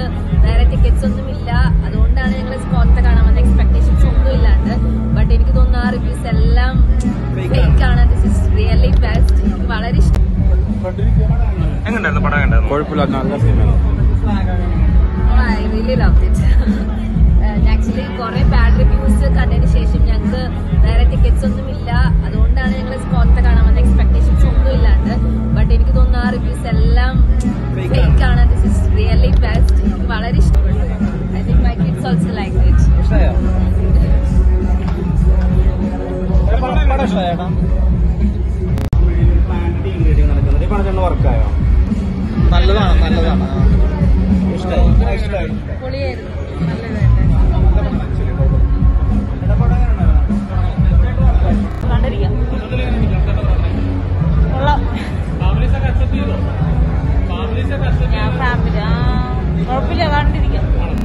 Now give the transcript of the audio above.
വേറെ ടിക്കറ്റ്സ് ഒന്നും ഇല്ല അതുകൊണ്ടാണ് ഞങ്ങൾ സ്പോട്ട് കാണാൻ വന്ന എക്സ്പെക്ടേഷൻസ് ഒന്നും ഇല്ലാണ്ട് ബട്ട് എനിക്ക് തോന്നുന്നു ആ റിവ്യൂസ് എല്ലാം ഫേക്ക് ആണ് ദിസ് ഇസ് റിയലി ബെസ്റ്റ് എനിക്ക് വളരെ ഇഷ്ടം എങ്ങനെയുണ്ടായിരുന്നു പടം കണ്ടായിരുന്നു കുഴപ്പമില്ല നല്ല cinema I really love it actually കുറെ ബാഡ് റിവ്യൂസ് കണ്ടതിന് ശേഷം ഞങ്ങൾക്ക് വേറെ ടിക്കറ്റ്സ് ഒന്നും ഇല്ല അതുകൊണ്ടാണ് ഞങ്ങൾ സ്പോട്ട് കാണാൻ വന്ന എക്സ്പെക്ടേഷൻസ് ഒന്നും ഇല്ലാണ്ട് ബട്ട് എനിക്ക് തോന്നുന്നു ആ റിവ്യൂസ് എല്ലാം ഫേക്ക് ആണ് ദിസ് ഇസ് റിയലി ബെസ്റ്റ് എനിക്ക് വളരെ ഇഷ്ടപ്പെട്ടു I think my kids also like it നല്ലതാണ് നല്ലതാണ് പൊളിയായിരുന്നു നല്ലതായിട്ട് കണ്ടിരിക്കാം കൊള്ളാം ഞാൻ ഫാമിലി ആ കുഴപ്പമില്ല കണ്ടിരിക്കാം